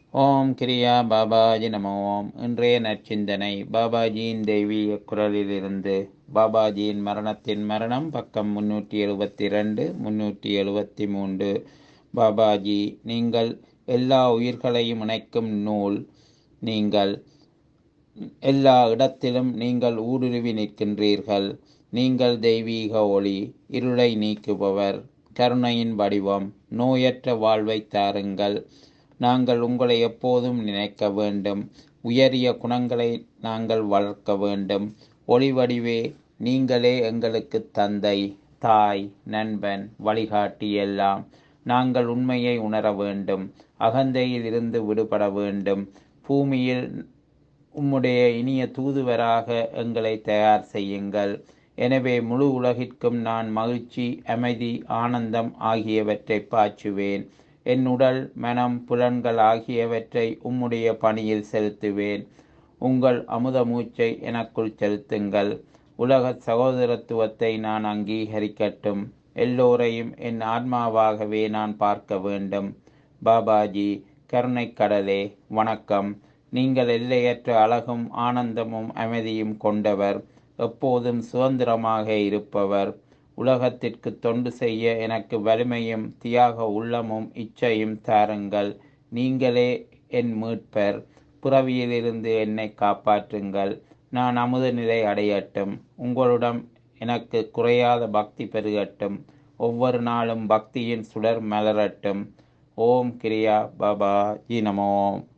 ஓம் கிரியா பாபாஜி நம ஓம் இன்றைய நற்சிந்தனை பாபாஜியின் தெய்வீக குரலிலிருந்து பாபாஜியின் மரணத்தின் மரணம் பக்கம் முன்னூற்றி எழுபத்தி ரெண்டு முன்னூற்றி எழுபத்தி மூன்று பாபாஜி நீங்கள் எல்லா உயிர்களையும் இணைக்கும் நூல் நீங்கள் எல்லா இடத்திலும் நீங்கள் ஊடுருவி நிற்கின்றீர்கள் நீங்கள் தெய்வீக ஒளி இருளை நீக்குபவர் கருணையின் வடிவம் நோயற்ற வாழ்வை தாருங்கள் நாங்கள் உங்களை எப்போதும் நினைக்க வேண்டும் உயரிய குணங்களை நாங்கள் வளர்க்க வேண்டும் ஒளி வடிவே நீங்களே எங்களுக்கு தந்தை தாய் நண்பன் வழிகாட்டி எல்லாம் நாங்கள் உண்மையை உணர வேண்டும் அகந்தையில் இருந்து விடுபட வேண்டும் பூமியில் உம்முடைய இனிய தூதுவராக எங்களை தயார் செய்யுங்கள் எனவே முழு உலகிற்கும் நான் மகிழ்ச்சி அமைதி ஆனந்தம் ஆகியவற்றை பாய்ச்சுவேன் என் உடல் மனம் புலன்கள் ஆகியவற்றை உம்முடைய பணியில் செலுத்துவேன் உங்கள் அமுத மூச்சை எனக்குள் செலுத்துங்கள் உலக சகோதரத்துவத்தை நான் அங்கீகரிக்கட்டும் எல்லோரையும் என் ஆத்மாவாகவே நான் பார்க்க வேண்டும் பாபாஜி கருணை கடலே வணக்கம் நீங்கள் எல்லையற்ற அழகும் ஆனந்தமும் அமைதியும் கொண்டவர் எப்போதும் சுதந்திரமாக இருப்பவர் உலகத்திற்கு தொண்டு செய்ய எனக்கு வலிமையும் தியாக உள்ளமும் இச்சையும் தாருங்கள் நீங்களே என் மீட்பர் புறவியிலிருந்து என்னை காப்பாற்றுங்கள் நான் அமுத நிலை அடையட்டும் உங்களிடம் எனக்கு குறையாத பக்தி பெருகட்டும் ஒவ்வொரு நாளும் பக்தியின் சுடர் மலரட்டும் ஓம் கிரியா பாபா ஜி நமோம்